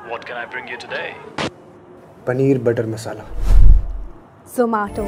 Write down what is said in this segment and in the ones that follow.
What can I bring you today? Paneer butter masala Zomato.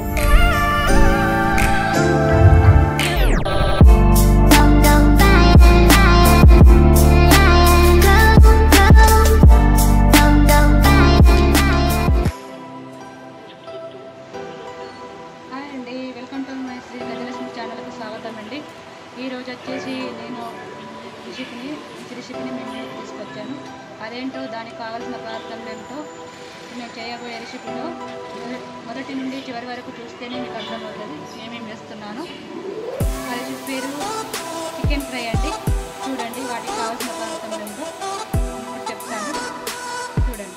Hi అండి welcome to my Shri Gajalakshmi ఛానల్కి స్వాగతం అండి ఈరోజు వచ్చేసి నేను రెసిపీని మంచి రెసిపీని మేము ముందుకు తీసుకొచ్చాను అదేంటో దానికి కావాల్సిన పదార్థాలు ఏంటో మేము చేయబోయే రెసిపీలో మొద- మొదటి నుండి చివరి వరకు చూస్తేనే మీకు అర్థమవుతుంది ఏమేమి వేస్తున్నాను ఆ రెసిపీ పేరు చికెన్ ఫ్రై అండి చూడండి వాటికి కావాల్సిన పదార్థాలు ఏంటో ఇప్పుడు చెప్తాను చూడండి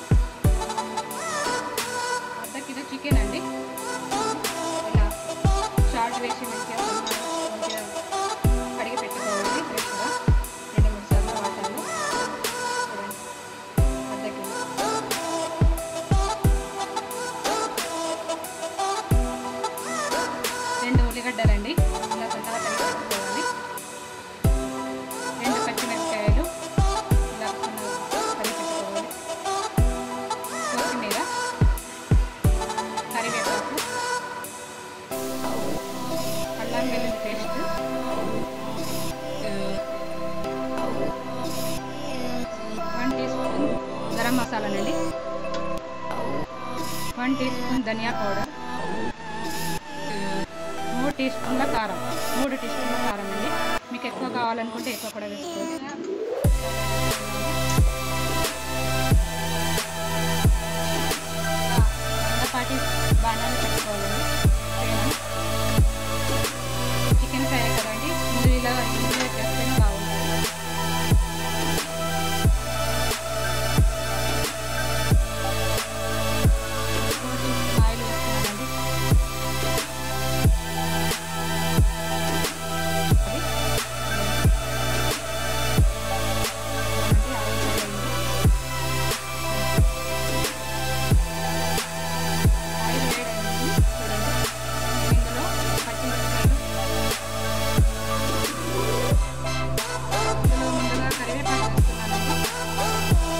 అర్ధ కిలో చికెన్ అండి ఇలా షార్ట్ వేసి మంచిగా మంచిగా కడిగి పెట్టుకోవాలి ఫ్రెష్గా రెండు మూడు సార్లు వాటర్లో చూడండి అర్ధ కిలో రెండు ఉల్లిగడ్డలండి ఇలా సన్నగా కడిగి పెట్టుకోవాలి రెండు పచ్చిమిరపకాయలు ఇలా సన్నగా కడిగి పెట్టుకోవాలి కొత్తిమీర కరివేపాకు అల్లం వెల్లుల్లి paste one teaspoon garam మసాలానండి వన్ టీ స్పూన్ ధనియా పౌడర్ మూడు టీ స్పూన్ల కారం మూడు టీ స్పూన్ల కారం అండి మీకు ఎక్కువ కావాలనుకుంటే ఎక్కువ కూడా వేసుకోవచ్చు పాటి బాణాలు పెట్టుకోవాలండి పెనం. చికెన్ ఫ్రై కదండి ఇందులో ఇలా ఇందులో చేస్తేనే బాగుంటుంది ఫోర్ టీ స్పూన్ ఆయిల్ వేస్తున్నానండి అది. ఆయిల్ వేయండి. ఆయిల్ వేయడానికి చూడండి ఇందులో పచ్చిమిరపకాయలు ఇందులో ముందుగా కరివేపాకు వేస్తున్నానండి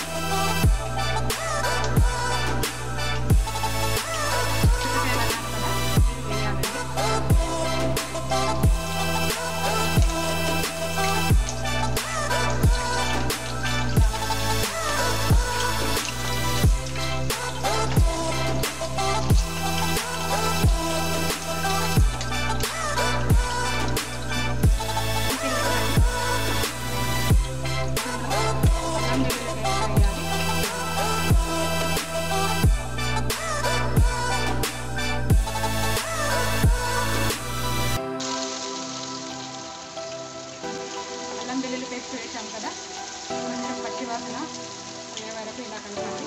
ఉల్లిపాయలు అన్నాను కదా, ఇది వేయాలండి చికెన్ వేయాలి. అల్లం వెల్లుల్లి పేస్ట్ వేయాలి అల్లం వెల్లుల్లి పేస్ట్ వేసాం కదా కొంచెం పచ్చి వాసన పోయే వరకు ఇలా కలపాలి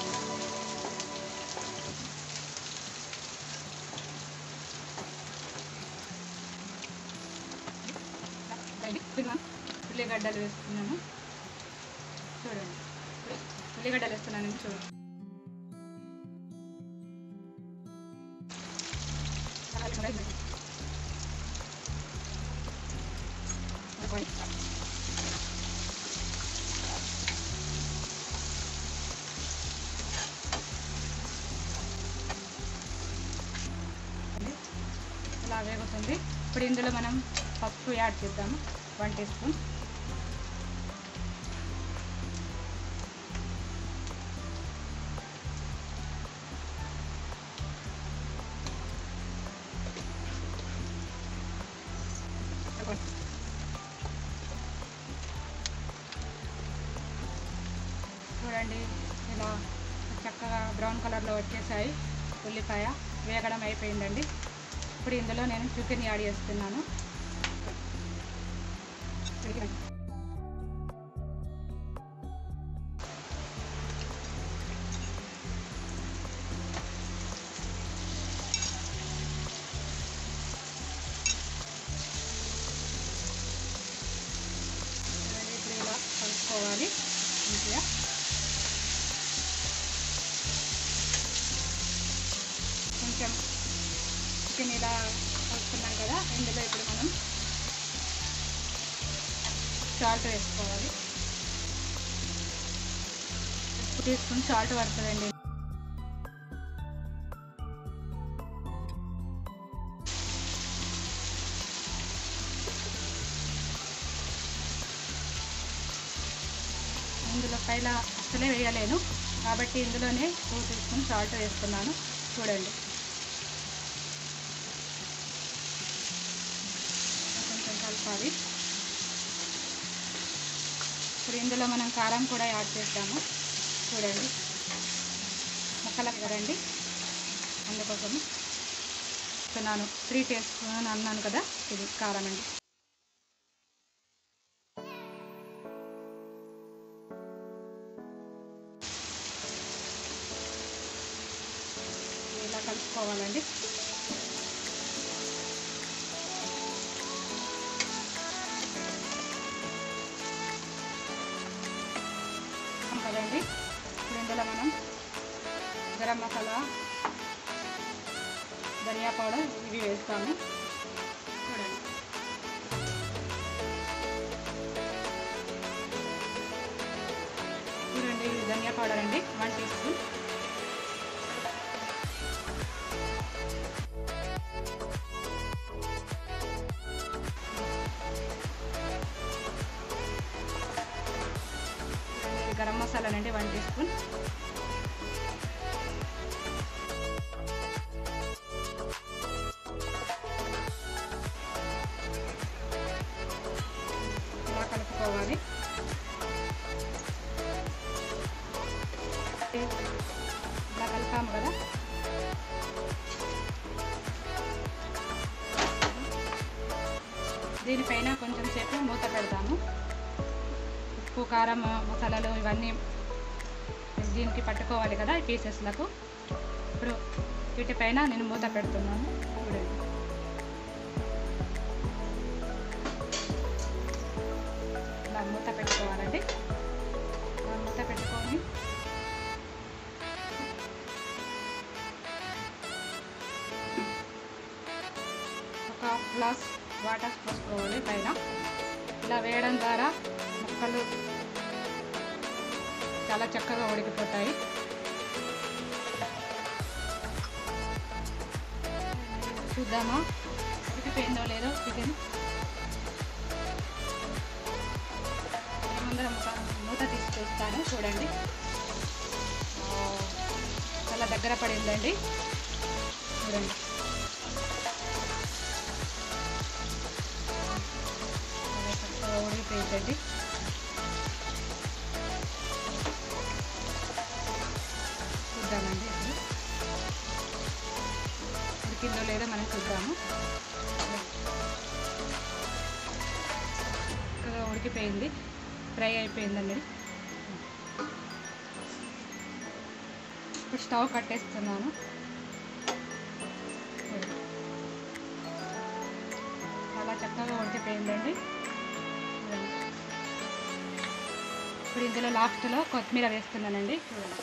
ఉల్లిగడ్డలు వేస్తున్నాను చూడండి ఉల్లిగడ్డలు వేస్తున్నాను చూడండి చాలా కూడా ఇది. అనుకోండి. ఇలా వేగుతుంది ఇప్పుడు ఇందులో మనం పసుపు యాడ్ చేద్దాము వన్ టీ స్పూన్ చూడండి ఇలా చక్కగా బ్రౌన్ కలర్లో వచ్చేసాయి ఉల్లిపాయ వేగడం అయిపోయిందండి ఇప్పుడు ఇందులో నేను చికెన్ యాడ్ చేస్తున్నాను చూడండి, ఇప్పుడు ఇలా కలుపుకోవాలి మంచిగా కొంచెం చికెన్ ఇలా కలుపుకున్నాం కదా ఇందులో ఇప్పుడు మనం సాల్ట్ వేసుకోవాలి హాఫ్ టీ స్పూన్ సాల్ట్ పడుతుందండి ఇందులో పైన అసలే వేయలేను కాబట్టి ఇందులోనే టూ టీ స్పూన్ సాల్ట్ వేస్తున్నాను చూడండి కొంచెం కలపాలి ఇప్పుడు ఇందులో మనం కారం కూడా యాడ్ చేస్తాము చూడండి ముక్కలకు కదండి అందుకోసం ఇస్తున్నాను త్రీ టీ స్పూన్ అన్నాను కదా ఇది కారం అండి ఇలా కలుపుకోవాలండి కదండి ఇప్పుడు ఇందులో మనం గరం మసాలా ధనియా పౌడర్ ఇవి వేస్తాము చూడండి చూడండి ఇది ధనియా పౌడర్ అండి వన్ టీ స్పూన్ ఇది గరం మసాలా అండి వన్ టీ స్పూన్ ఇలా కలుపుకోవాలి ఇలా కలిపాము కదా దీనిపైన కొంచెం సేపు మూత పెడతాము ఉప్పు కారం మసాలాలు ఇవన్నీ దీనికి పట్టుకోవాలి కదా ఈ పీసెస్లకు ఇప్పుడు వీటిపైన నేను మూత పెడుతున్నాను చూడండి ఇలా మూత పెట్టుకోవాలండి ఇలా మూత పెట్టుకొని ఒక గ్లాస్ వాటర్ పోసుకోవాలి పైన ఇలా వేయడం ద్వారా ముక్కలు చాలా చక్కగా ఉడికిపోతాయి చూద్దామా ఉడికిపోయిందో లేదో చికెన్ ముందర మూత తీసి చూస్తాను చూడండి ఆ, చాలా దగ్గర పడిందండి చూడండి చాలా చక్కగా ఉడికిపోయిందండి చూద్దామండి ఇప్పుడు ఉడికిందో లేదో మనం చూద్దాము చక్కగా ఉడికిపోయింది ఫ్రై అయిపోయిందండి ఇప్పుడు స్టవ్ కట్టేస్తున్నాను చాలా చక్కగా ఉడికిపోయిందండి చూడండి. ఇప్పుడు ఇందులో లాస్ట్లో కొత్తిమీర వేస్తున్నానండి చూడండి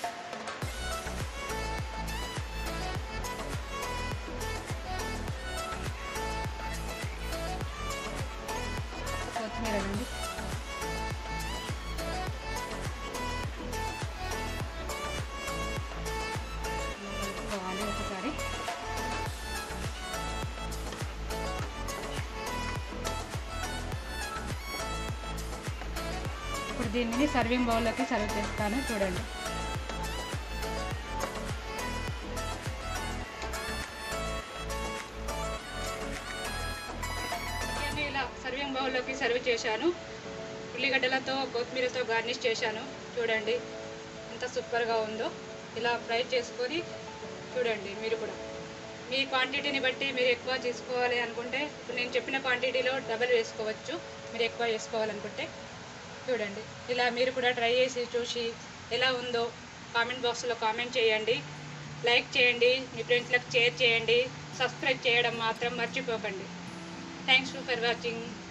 కొత్తిమీర అండి కలుపుకోవాలి ఒకసారి ఇప్పుడు దీనిని సర్వింగ్ బౌల్లోకి సర్వ్ చేస్తాను చూడండి చికెన్ ఇలా సర్వింగ్ బౌల్లోకి సర్వ్ చేశాను ఉల్లిగడ్డలతో కొత్తిమీరతో గార్నిష్ చేశాను చూడండి ఎంత సూపర్గా ఉందో ఇలా ఫ్రై చేసుకొని చూడండి మీరు కూడా మీ క్వాంటిటీని బట్టి మీరు ఎక్కువ తీసుకోవాలి అనుకుంటే ఇప్పుడు నేను చెప్పిన క్వాంటిటీలో డబల్ వేసుకోవచ్చు మీరు ఎక్కువ వేసుకోవాలనుకుంటే చూడండి ఇలా మీరు కూడా ట్రై చేసి చూసి ఎలా ఉందో కామెంట్ బాక్స్లో కామెంట్ చేయండి లైక్ చేయండి మీ ఫ్రెండ్స్లకు షేర్ చేయండి సబ్స్క్రైబ్ చేయడం మాత్రం మర్చిపోకండి థ్యాంక్స్ ఫర్ వాచింగ్